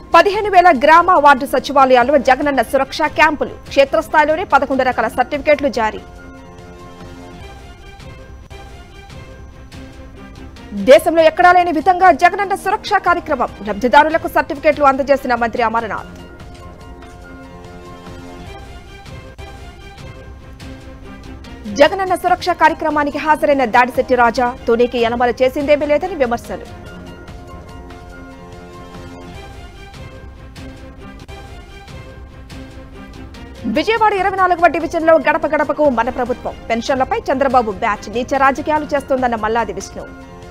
పదిహేను వేల గ్రామ వార్డు సచివాలయాల్లో జగనన్న సురక్ష క్యాంపులు క్షేత్రస్థాయిలోనే పదకొండు రకాల సర్టిఫికేట్లు జారీ దేశంలో ఎక్కడా లేని విధంగా జగనన్న సురక్ష కార్యక్రమం లబ్ధిదారులకు సర్టిఫికేట్లు అందజేసిన మంత్రి అమర్నాథ్ జగనన్న సురక్ష కార్యక్రమానికి హాజరైన దాడిశెట్టి రాజా తునికి యనమల చేసిందేమీ లేదని విమర్శలు విజయవాడ ఇరవై నాలుగవ డివిజన్లో గడప గడపకు మన ప్రభుత్వం పెన్షన్లపై చంద్రబాబు బ్యాచ్ నీచ రాజకీయాలు చేస్తోందన్న మల్లాది విష్ణు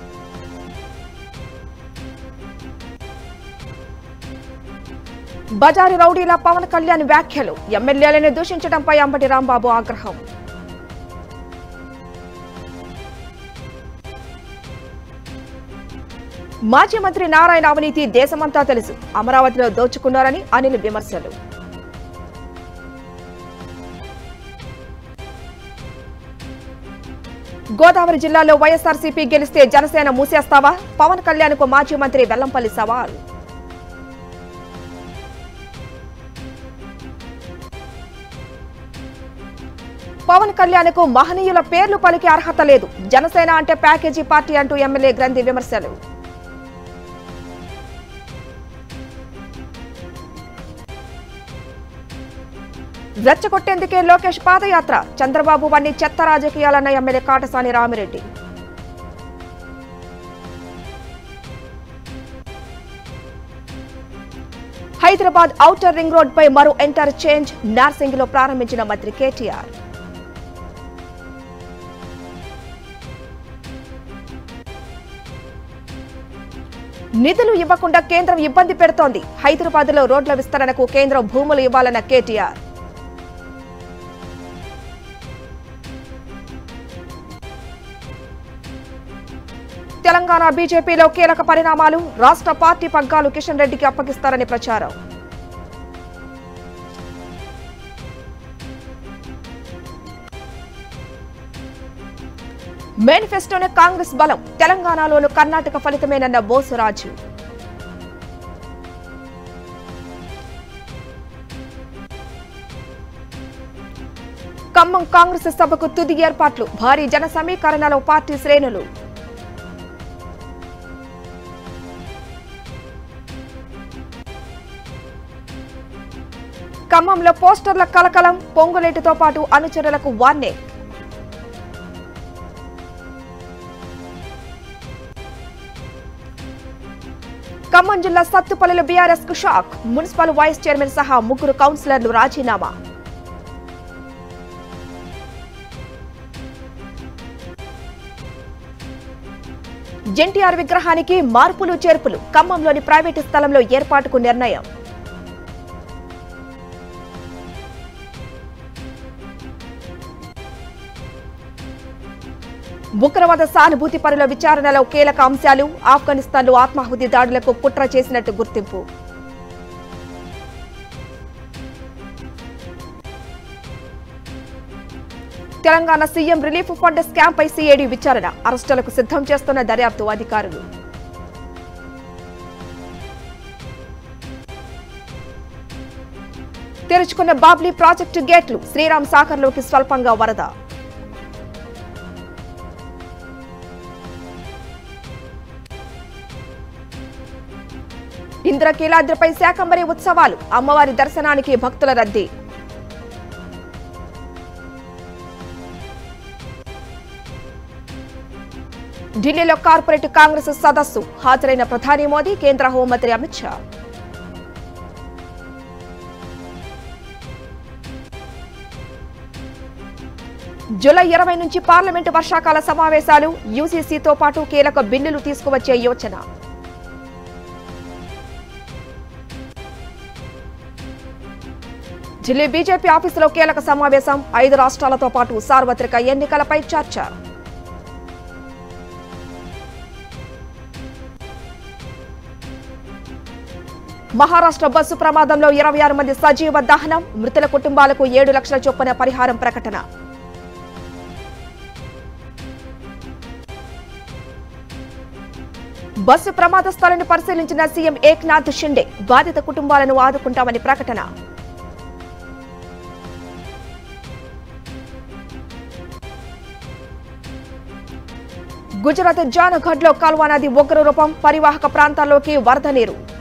బజారు రౌడీల పవన్ కళ్యాణ్ వ్యాఖ్యలు ఎమ్మెల్యేలను దూషించడంపై అంబటి రాంబాబు ఆగ్రహం మాజీ మంత్రి నారాయణ అవినీతి దేశమంతా తెలుసు అమరావతిలో దోచుకున్నారని అనిల్ విమర్శలు గోదావరి జిల్లాలో వైఎస్ఆర్సీపీ గెలిస్తే జనసేన మూసేస్తావా పవన్ కళ్యాణ్ కు మాజీ మంత్రి వెల్లంపల్లి సవాల్ పవన్ కళ్యాణ్ కు మహనీయుల పేర్లు పలికే అర్హత లేదు జనసేన అంటే ప్యాకేజీ పార్టీ అంటూ ఎమ్మెల్యే గ్రంథి విమర్శలు రెచ్చగొట్టేందుకే లోకేష్ పాదయాత్ర చంద్రబాబు వన్ని చెత్త రాజకీయాలన్న MLA Katasani Ramireddy Hyderabad outer ring road పై మరో ఎంటర్ చేంజ్ నార్సింగ్ లో ప్రారంభించిన మంత్రి కేటీఆర్ నిధులు ఇవ్వకుండా కేంద్రం ఇబ్బంది పెడుతోంది హైదరాబాద్ లో రోడ్ల విస్తరణకు కేంద్రం భూములు ఇవ్వాలన్న కేటీఆర్ తెలంగాణ బీజేపీలో కీలక పరిణామాలు రాష్ట్ర పార్టీ పగ్గాలు కిషన్ రెడ్డికి అప్పగిస్తారని ప్రచారం మేనిఫెస్టోనే కాంగ్రెస్ బలం తెలంగాణలోను కర్ణాటక ఫలితమేనన్న బోసురాజు ఖమ్మం కాంగ్రెస్ సభకు తుది ఏర్పాట్లు భారీ జన సమీకరణలో పార్టీ శ్రేణులు ఖమ్మంలో పోస్టర్ల కలకలం పొంగులేటితో పాటు అనుచరులకు వార్నింగ్ ఖమ్మం జిల్లా సత్తుపల్లిలో బీఆర్ఎస్ కు షాక్ మున్సిపల్ వైస్ చైర్మన్ సహా ముగ్గురు కౌన్సిలర్లు రాజీనామా ఎన్టీఆర్ విగ్రహానికి మార్పులు చేర్పులు ఖమ్మంలోని ప్రైవేటు స్థలంలో ఏర్పాటుకు నిర్ణయం ఉగ్రవాద సానుభూతి పరుల విచారణలో కీలక అంశాలు ఆఫ్ఘనిస్తాన్లో ఆత్మాహుతి దాడులకు కుట్ర చేసినట్టు గుర్తింపు Telangana CM relief fund scam పై సిఐడి విచారణ అరెస్టులకు సిద్ధం చేస్తున్న దర్యాప్తు అధికారులు తెరుచుకున్న బాబ్లీ ప్రాజెక్టు గేట్లు శ్రీరామ్ సాగర్లోకి స్వల్పంగా వరద ఇంద్రకీలాద్రిపై శాకంబరి ఉత్సవాలు అమ్మవారి దర్శనానికి భక్తుల రద్దీ ఢిల్లీలో కార్పొరేట్ కాంగ్రెస్ సదస్సు హాజరైన ప్రధాని మోదీ కేంద్ర హోంమంత్రి అమిత్ షా జూలై ఇరవై నుంచి పార్లమెంటు వర్షాకాల సమావేశాలు యూసీసీతో పాటు కీలక బిల్లులు తీసుకువచ్చే యోచన ఢిల్లీ బీజేపీ ఆఫీసులో కీలక సమావేశం ఐదు రాష్ట్రాలతో పాటు సార్వత్రిక ఎన్నికలపై చర్చ మహారాష్ట్ర బస్సు ప్రమాదంలో ఇరవై ఆరు మంది సజీవ దహనం మృతుల కుటుంబాలకు ఏడు లక్షల చొప్పున పరిహారం ప్రకటన బస్సు ప్రమాద స్థలాన్ని పరిశీలించిన సీఎం ఏక్నాథ్ షిండే బాధిత కుటుంబాలను ఆదుకుంటామని ప్రకటన గుజరాత్ జానఘడ్ లో కాల్వా నది ఉగ్ర రూపం పరివాహక ప్రాంతాల్లోకి వరద నీరు